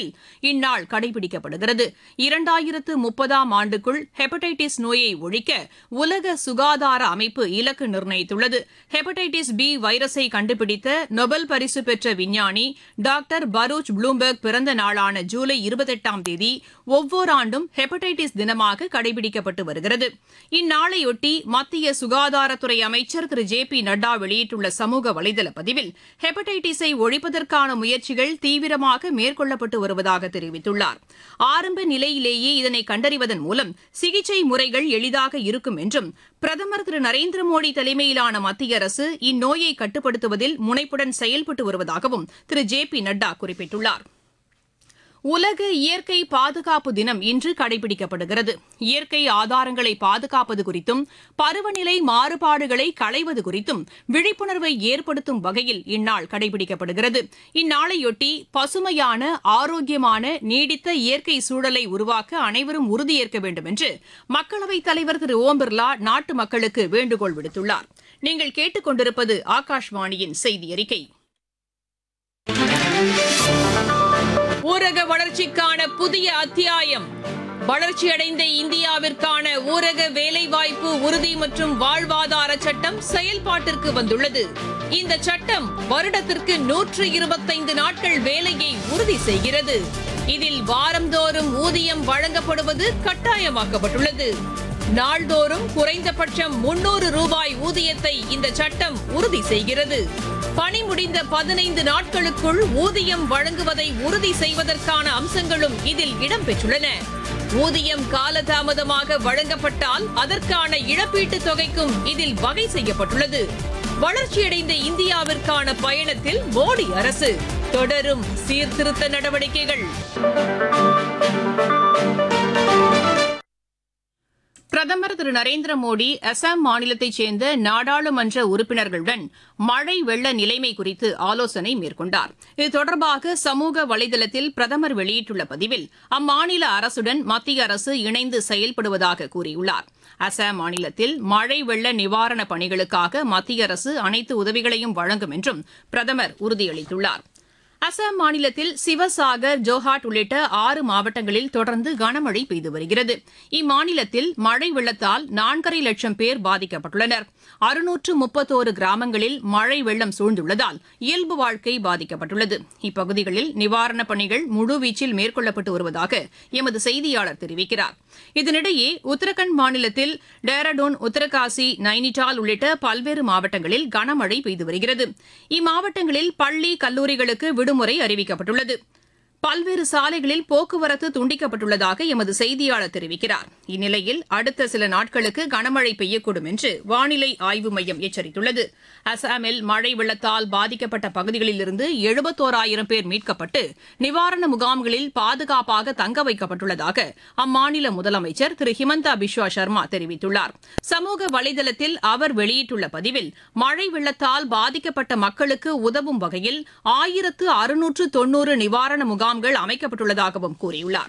வகையில் இந்நாள் கடைபிடிக்கப்படுகிறது இரண்டாயிரத்து முப்பதாம் ஆண்டுக்குள் ஹெப்படைட்டிஸ் நோயை ஒழிக்க உலக சுகாதார அமைப்பு இலக்கு நிர்ணயித்துள்ளது ஹெப்படைட்டிஸ் பி வைரஸை கண்டுபிடித்த நொபல் பரிசு பெற்ற விஞ்ஞானி டாக்டர் பரூச் ப்ளூம்பெர்க் பிறந்த நாளான ஜூலை இருபத்தெட்டாம் தேதி ஒவ்வொரு ஆண்டும் ஹெப்படைட்டிஸ் தினமாக கடைபிடிக்கப்பட்டு வருகிறது இந்நாளையொட்டி மத்திய சுகாதாரத்துறை அமைச்சர் திரு ஜே பி நட்டா வெளியிட்டுள்ள சமூக வலைதள பதிவில் ஹெப்படைட்டிஸை ஒழிப்பதற்கான முயற்சிகள் தீவிரமாக மேற்கொள்ளப்பட்டு வருவதாக தெரிவித்துள்ளார் ஆரம்ப நிலையிலேயே இதனை கண்டறிவதன் மூலம் சிகிச்சை முறைகள் எளிதாக இருக்கும் என்றும் பிரதமர் திரு நரேந்திர மோடி தலைமையிலான மத்திய அரசு இந்நோயை கட்டுப்படுத்துவதில் முனைப்புடன் செயல்பட்டு வருவதாகவும் திரு ஜே பி நட்டா குறிப்பிட்டுள்ளார் உலக இயற்கை பாதுகாப்பு தினம் இன்று கடைபிடிக்கப்படுகிறது இயற்கை ஆதாரங்களை பாதுகாப்பது குறித்தும் பருவநிலை மாறுபாடுகளை களைவது குறித்தும் விழிப்புணர்வை ஏற்படுத்தும் வகையில் இந்நாள் கடைபிடிக்கப்படுகிறது இந்நாளையொட்டி பசுமையான ஆரோக்கியமான நீடித்த இயற்கை சூழலை உருவாக்க அனைவரும் உறுதியேற்க வேண்டும் என்று மக்களவைத் தலைவர் திரு ஓம் பிர்லா நாட்டு மக்களுக்கு வேண்டுகோள் விடுத்துள்ளார் நீங்கள் கேட்டுக் கொண்டிருப்பது ஆகாஷ்வாணியின் செய்தி அறிக்கை ஊரக வளர்ச்சிக்கான புதிய அத்தியாயம் வளர்ச்சியடைந்த இந்தியாவிற்கான ஊரக வேலைவாய்ப்பு உறுதி மற்றும் வாழ்வாதார சட்டம் செயல்பாட்டிற்கு வந்துள்ளது இந்த சட்டம் வருடத்திற்கு நூற்று இருபத்தைந்து நாட்கள் வேலையை உறுதி செய்கிறது இதில் வாரந்தோறும் ஊதியம் வழங்கப்படுவது கட்டாயமாக்கப்பட்டுள்ளது நாள்தோறும் குறைந்தபட்சம் முன்னூறு ரூபாய் ஊதியத்தை இந்த சட்டம் உறுதி செய்கிறது பணி முடிந்த பதினைந்து நாட்களுக்குள் ஊதியம் வழங்குவதை உறுதி செய்வதற்கான அம்சங்களும் இதில் இடம்பெற்றுள்ளன ஊதியம் காலதாமதமாக வழங்கப்பட்டால் அதற்கான இழப்பீட்டுத் தொகைக்கும் இதில் வகை செய்யப்பட்டுள்ளது வளர்ச்சியடைந்த இந்தியாவிற்கான பயணத்தில் மோடி அரசு தொடரும் சீர்திருத்த நடவடிக்கைகள் பிரதமர் திரு நரேந்திர மோடி அசாம் மாநிலத்தைச் சேர்ந்த நாடாளுமன்ற உறுப்பினர்களுடன் மழை வெள்ள நிலைமை குறித்து ஆலோசனை மேற்கொண்டார் இது தொடர்பாக சமூக வலைதளத்தில் பிரதமர் வெளியிட்டுள்ள பதிவில் அம்மாநில அரசுடன் மத்திய அரசு இணைந்து செயல்படுவதாக கூறியுள்ளார் அசாம் மாநிலத்தில் மழை வெள்ள நிவாரணப் பணிகளுக்காக மத்திய அரசு அனைத்து உதவிகளையும் வழங்கும் என்றும் பிரதமர் உறுதியளித்துள்ளார் அசாம் மாநிலத்தில் சிவசாகர் ஜோஹாட் உள்ளிட்ட ஆறு மாவட்டங்களில் தொடர்ந்து கனமழை பெய்து வருகிறது இம்மாநிலத்தில் மழை வெள்ளத்தால் நான்கரை லட்சம் பேர் பாதிக்கப்பட்டுள்ளனர் அறுநூற்று முப்பத்தோரு கிராமங்களில் மழை வெள்ளம் சூழ்ந்துள்ளதால் இயல்பு வாழ்க்கை பாதிக்கப்பட்டுள்ளது இப்பகுதிகளில் நிவாரணப் பணிகள் முழுவீச்சில் மேற்கொள்ளப்பட்டு வருவதாக எமது செய்தியாளர் தெரிவிக்கிறார் இதனிடையே உத்தரகண்ட் மாநிலத்தில் டேராடூன் உத்தரகாசி நைனிடால் உள்ளிட்ட பல்வேறு மாவட்டங்களில் கனமழை பெய்து வருகிறது இம்மாவட்டங்களில் பள்ளி கல்லூரிகளுக்கு விடுமுறை அறிவிக்கப்பட்டுள்ளது பல்வேறு சாலைகளில் போக்குவரத்து துண்டிக்கப்பட்டுள்ளதாக எமது செய்தியாளர் தெரிவிக்கிறார் இந்நிலையில் அடுத்த சில நாட்களுக்கு கனமழை பெய்யக்கூடும் என்று வானிலை ஆய்வு மையம் எச்சரித்துள்ளது அசாமில் மழை வெள்ளத்தால் பாதிக்கப்பட்ட பகுதிகளிலிருந்து எழுபத்தோராயிரம் பேர் மீட்கப்பட்டு நிவாரண முகாம்களில் பாதுகாப்பாக தங்க வைக்கப்பட்டுள்ளதாக அம்மாநில முதலமைச்சர் திரு ஹிமந்தா பிஸ்வா சர்மா தெரிவித்துள்ளார் சமூக வலைதளத்தில் அவர் வெளியிட்டுள்ள பதிவில் மழை வெள்ளத்தால் பாதிக்கப்பட்ட மக்களுக்கு உதவும் வகையில் ஆயிரத்து அறுநூற்று தொன்னூறு நிவாரண முகாம்கள் அமைக்கப்பட்டுள்ளதாகவும் கூறியுள்ளார்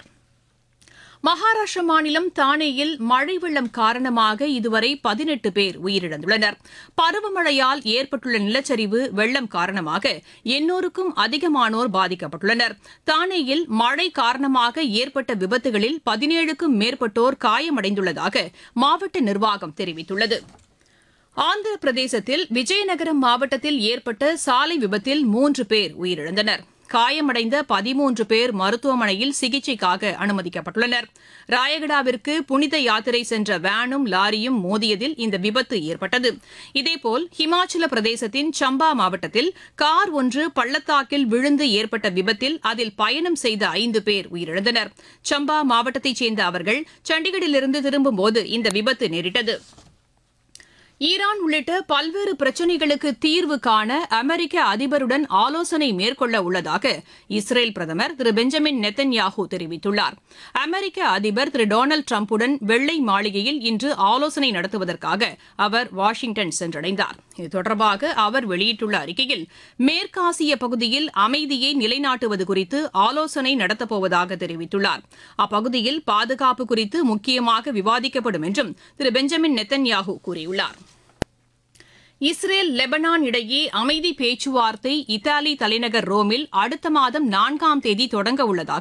மகாராஷ்டிர மாநிலம் தானேயில் மழை வெள்ளம் காரணமாக இதுவரை பதினெட்டு பேர் உயிரிழந்துள்ளனர் பருவமழையால் ஏற்பட்டுள்ள நிலச்சரிவு வெள்ளம் காரணமாக எண்ணூறுக்கும் அதிகமானோர் பாதிக்கப்பட்டுள்ளனர் தானேயில் மழை காரணமாக ஏற்பட்ட விபத்துகளில் பதினேழுக்கும் மேற்பட்டோர் காயமடைந்துள்ளதாக மாவட்ட நிர்வாகம் தெரிவித்துள்ளது ஆந்திர பிரதேசத்தில் விஜயநகரம் மாவட்டத்தில் ஏற்பட்ட சாலை விபத்தில் மூன்று பேர் உயிரிழந்தனர் காயமடைந்த பதிமூன்று பேர் மருத்துவமனையில் சிகிச்சைக்காக அனுமதிக்கப்பட்டுள்ளனர் ராயகடாவிற்கு புனித யாத்திரை சென்ற வேனும் லாரியும் மோதியதில் இந்த விபத்து ஏற்பட்டது இதேபோல் ஹிமாச்சல பிரதேசத்தின் சம்பா மாவட்டத்தில் கார் ஒன்று பள்ளத்தாக்கில் விழுந்து ஏற்பட்ட விபத்தில் அதில் பயணம் செய்த ஐந்து பேர் உயிரிழந்தனர் சம்பா மாவட்டத்தைச் சேர்ந்த அவர்கள் சண்டிகரிலிருந்து திரும்பும்போது இந்த விபத்து நேரிட்டது ஈரான் உள்ளிட்ட பல்வேறு பிரச்சினைகளுக்கு தீர்வு காண அமெரிக்க அதிபருடன் ஆலோசனை மேற்கொள்ள உள்ளதாக இஸ்ரேல் பிரதமர் திரு பெஞ்சமின் நெத்தன்யாஹூ தெரிவித்துள்ளார் அமெரிக்க அதிபர் திரு டொனால்டு டிரம்புடன் வெள்ளை மாளிகையில் இன்று ஆலோசனை நடத்துவதற்காக அவர் வாஷிங்டன் சென்றடைந்தார் இது தொடர்பாக அவர் வெளியிட்டுள்ள அறிக்கையில் மேற்காசிய பகுதியில் அமைதியை நிலைநாட்டுவது குறித்து ஆலோசனை நடத்தப்போவதாக தெரிவித்துள்ளார் அப்பகுதியில் பாதுகாப்பு குறித்து முக்கியமாக விவாதிக்கப்படும் என்றும் திரு பெஞ்சமின் நெத்தன்யாஹூ கூறியுள்ளார் இஸ்ரேல் லெபனான் இடையே அமைதி பேச்சுவார்த்தை இத்தாலி தலைநகர் ரோமில் அடுத்த மாதம் நான்காம் தேதி தொடங்க உள்ளதாக